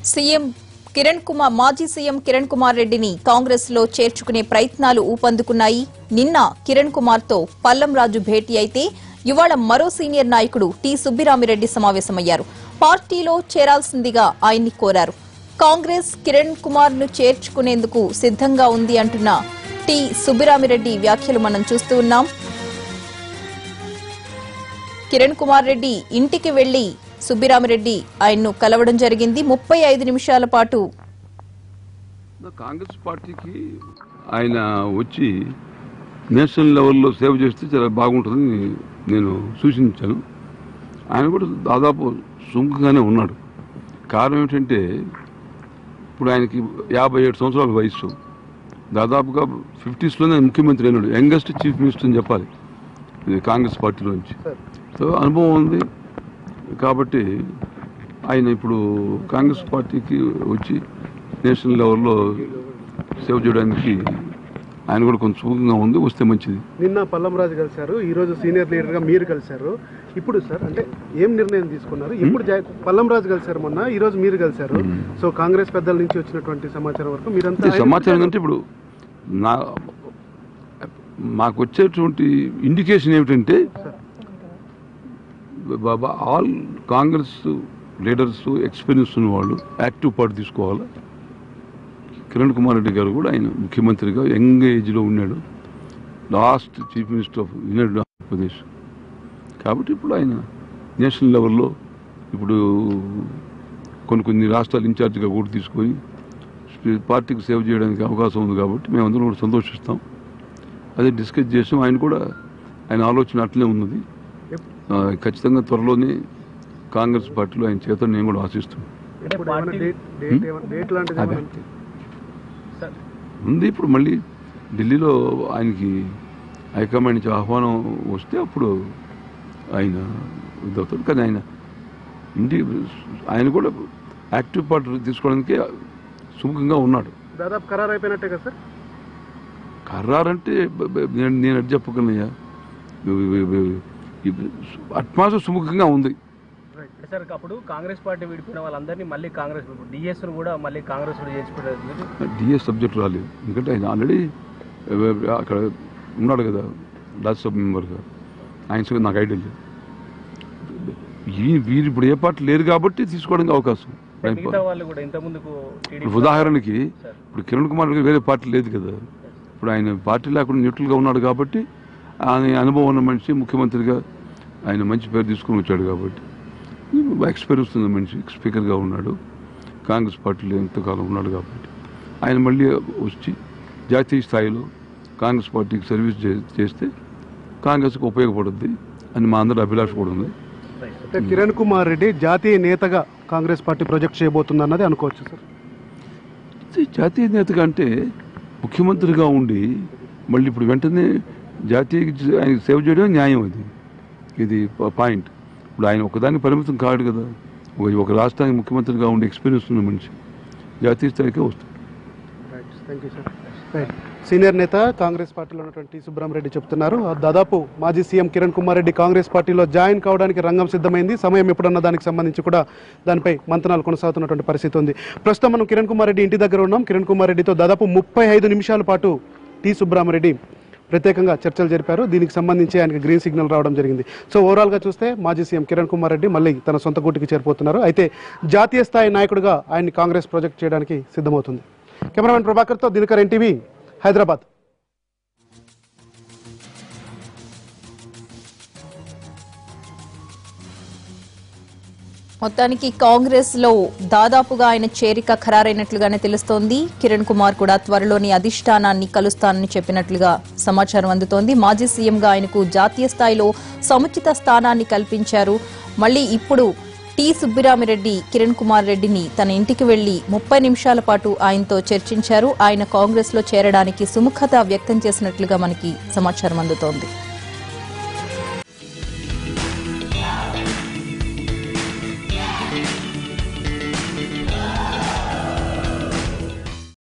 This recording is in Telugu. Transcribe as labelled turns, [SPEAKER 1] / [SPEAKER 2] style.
[SPEAKER 1] సీఎం కిరణ్ కుమార్ మాజీ సీఎం కిరణ్ కుమార్ రెడ్డిని కాంగ్రెస్ లో చేర్చుకునే ప్రయత్నాలు ఊపందుకున్నాయి నిన్న కిరణ్ కుమార్ తో పల్లం రాజు భేటీ అయితే ఇవాళ మరో సీనియర్ నాయకుడు టి సుబ్బిరామిరెడ్డి సమావేశమయ్యారు పార్టీలో చేరాల్సిందిగా ఆయన్ని కోరారు కాంగ్రెస్ కిరణ్ కుమార్ ను చేర్చుకునేందుకు సిద్ధంగా ఉంది అంటున్న టి సుబ్బిరామిరెడ్డి వ్యాఖ్యలు మనం చూస్తూ ఉన్నాం కిరణ్ కుమార్ రెడ్డి ఇంటికి వెళ్లి సుబ్బిరామిరెడ్డి ఆయన్ను కలవడం జరిగింది ముప్పై ఐదు నిమిషాల పాటు
[SPEAKER 2] కాంగ్రెస్ పార్టీకి ఆయన వచ్చి నేషనల్ లెవెల్లో సేవ చేస్తే చాలా బాగుంటుందని నేను సూచించాను ఆయన కూడా దాదాపు సుముఖంగానే ఉన్నాడు కారణం ఏంటంటే ఇప్పుడు ఆయనకి యాభై ఏడు సంవత్సరాల వయసు దాదాపుగా ఫిఫ్టీస్లోనే ముఖ్యమంత్రి అయినాడు యంగెస్ట్ చీఫ్ మినిస్టర్ అని చెప్పాలి ఇది కాంగ్రెస్ పార్టీలోంచి సో అనుభవం ఉంది కాబట్టి ఆయన ఇప్పుడు కాంగ్రెస్ పార్టీకి వచ్చి నేషనల్ లెవెల్లో సేవ చేయడానికి ఆయన కూడా కొంచెం సుఖంగా ఉంది వస్తే మంచిది
[SPEAKER 3] నిన్న పల్లం రాజు కలిశారు ఈ రోజు సీనియర్ లీడర్ గా మీరు కలిశారు ఇప్పుడు సార్ అంటే ఏం నిర్ణయం తీసుకున్నారు ఇప్పుడు జా- పల్లం రాజు కలిశారు మొన్న ఈ రోజు మీరు కలిశారు సో కాంగ్రెస్ పెద్దల నుంచి వచ్చినటువంటి సమాచారం వరకు మీరంతా
[SPEAKER 2] అంటే సమాచారం ఏంటంటే ఇప్పుడు నా మాకు వచ్చేటువంటి ఇండికేషన్ ఏమిటంటే బాబా ఆల్ కాంగ్రెస్ లీడర్స్ ఎక్స్పీరియన్స్ ఉన్న వాళ్ళు యాక్టివ్ పార్ట్ తీసుకోవాలి కిరణ్ కుమార్ రెడ్డి గారు కూడా ఆయన ముఖ్యమంత్రిగా యంగ్ ఏజ్లో ఉన్నాడు last chief minister of united Andhra Pradesh కాబట్టి ఇప్పుడు ఆయన నేషనల్ లెవెల్లో ఇప్పుడు కొన్ని కొన్ని రాష్ట్రాలు ఇన్ఛార్జిగా కూడా తీసుకొని పార్టీకి సేవ చేయడానికి అవకాశం ఉంది కాబట్టి మేమందరం కూడా సంతోషిస్తాం అదే డిస్కస్ చేసాం ఆయన కూడా ఆయన ఆలోచన అట్లనే ఉన్నది ఆ, ఖచ్చితంగా త్వరలోనే కాంగ్రెస్ పార్టీలో ఆయన చేత నేను కూడా ఆశిస్తున్నాను
[SPEAKER 3] ఇప్పుడు ఏమైనా డేట్ డేట్ ఏమైనా డేట్ లాంటిది
[SPEAKER 2] అదే.
[SPEAKER 3] ఏమైనా
[SPEAKER 2] ఉంది ఇప్పుడు మళ్ళీ ఢిల్లీలో ఆయనకి హైకమాండ్ నుంచి ఆహ్వానం వస్తే అప్పుడు ఆయన ఇదవుతాడు కానీ ఆయన ఇంటి ఆయన కూడా యాక్టివ్ పార్ట్ తీసుకోవడానికి సుముఖంగా ఉన్నాడు
[SPEAKER 3] దాదాపు ఖరారు అయిపోయినట్టే కదా సార్
[SPEAKER 2] ఖర్రారంటే బ- బ- నేను నేను అటు చెప్పగలనయ్యా అట్మాస్ఫియర్ సుముఖంగా ఉంది
[SPEAKER 4] అంటే సార్ అప్పుడు కాంగ్రెస్ పార్టీ విడిపోయిన వాళ్ళందరినీ మళ్ళీ కాంగ్రెస్ డిఎస్ కూడా మళ్ళీ కాంగ్రెస్ కూడా చేర్చుకుంటారు
[SPEAKER 2] డిఎస్ సబ్జెక్ట్ రాలేదు ఎందుకంటే ఆయన ఆల్రెడీ అక్కడ ఉన్నాడు కదా రాజ్యసభ మెంబర్గా ఆయన సంగతి నాకు ఐడియా లేదు ఈ వీరు ఇప్పుడు ఏ పార్టీ లేరు కాబట్టి తీసుకోవడానికి అవకాశం ఆయన
[SPEAKER 4] మిగతా వాళ్ళు కూడా ఇంత ముందుకు
[SPEAKER 2] ఇప్పుడు ఉదాహరణకి ఇప్పుడు కిరణ్ కుమార్ రెడ్డి వేరే పార్టీ లేదు కదా ఇప్పుడు ఆయన పార్టీ లేకుండా న్యూట్రల్గా ఉన్నాడు కాబట్టి ఆయన అనుభవం ఉన్న మనిషి ముఖ్యమంత్రిగా ఆయన మంచి పేరు తీసుకుని వచ్చాడు కాబట్టి ఎక్స్పీరియన్స్ ఉన్న మనిషి స్పీకర్గా ఉన్నాడు కాంగ్రెస్ పార్టీలో ఎంతకాలం ఉన్నాడు కాబట్టి ఆయన మళ్ళీ వచ్చి జాతీయ స్థాయిలో కాంగ్రెస్ పార్టీకి సర్వీస్ చే- చేస్తే కాంగ్రెస్కి ఉపయోగపడుద్ది అని మా అందరి అభిలాష కూడా ఉంది
[SPEAKER 3] అంటే కిరణ్ కుమార్ రెడ్డి జాతీయ నేతగా కాంగ్రెస్ పార్టీ ప్రొజెక్ట్ చేయబోతుంది అన్నది అనుకోవచ్చు సార్
[SPEAKER 2] ఇది జాతీయ నేతగా అంటే ముఖ్యమంత్రిగా ఉండి మళ్ళీ ఇప్పుడు వెంటనే జాతీయ ఆయన సేవ చేయడం న్యాయం అది ఇది ప- పాయింట్ ఇప్పుడు ఆయన ఒకదానికి పరిమితం కాడు కదా ఒక- ఒక రాష్ట్రానికి ముఖ్యమంత్రిగా ఉండి ఎక్స్పీరియన్స్ ఉన్న మనిషి జాతీయ స్థాయికే వస్తుంది
[SPEAKER 3] thank you sir right senior నేత కాంగ్రెస్ పార్టీలో ఉన్నటువంటి టి. సుబ్రహ్మరెడ్డి చెప్తున్నారు ఆ దాదాపు మాజీ సీఎం కిరణ్ కుమార్ రెడ్డి కాంగ్రెస్ పార్టీలో జాయిన్ కావడానికి రంగం సిద్ధమైంది సమయం ఎప్పుడన్న దానికి సంబంధించి కూడా దానిపై మంతనాలు కొనసాగుతున్నటువంటి పరిస్థితి ఉంది ప్రస్తుతం మనం కిరణ్ కుమార్ రెడ్డి ఇంటి దగ్గర ఉన్నాం కిరణ్ కుమార్ రెడ్డితో దాదాపు ముప్పై ఐదు నిమిషాల పాటు టి సుబ్రహ్మరెడ్డి ప్రత్యేకంగా చర్చలు జరిపారు దీనికి సంబంధించి ఆయనకి గ్రీన్ సిగ్నల్ రావడం జరిగింది సో ఓవరాల్గా చూస్తే మాజీ సీఎం కిరణ్ కుమార్ రెడ్డి మళ్ళీ తన సొంత గూటికి చేరిపోతున్నారు అయితే జాతీయ స్థాయి నాయకుడిగా ఆయన్ని కాంగ్రెస్ ప్రాజెక్ట్ చేయడానికి సిద్ధమవుతుంది కెమెరామెన్ ప్రభాకర్తో దినకర్ ఎన్టీవీ హైదరాబాద్
[SPEAKER 1] మొత్తానికి కాంగ్రెస్ లో దాదాపుగా ఆయన చేరిక ఖరారైనట్లుగానే తెలుస్తోంది కిరణ్ కుమార్ కూడా త్వరలోని అధిష్టానాన్ని కలుస్తానని చెప్పినట్లుగా సమాచారం అందుతోంది మాజీ సీఎంగా ఆయనకు జాతీయ స్థాయిలో సముచిత స్థానాన్ని కల్పించారు మళ్ళీ ఇప్పుడు టి సుబ్బిరామిరెడ్డి కిరణ్ కుమార్ రెడ్డిని తన ఇంటికి వెళ్లి ముప్పై నిమిషాల పాటు ఆయనతో చర్చించారు ఆయన కాంగ్రెస్ లో చేరడానికి సుముఖత వ్యక్తం చేసినట్లుగా మనకి సమాచారం అందుతోంది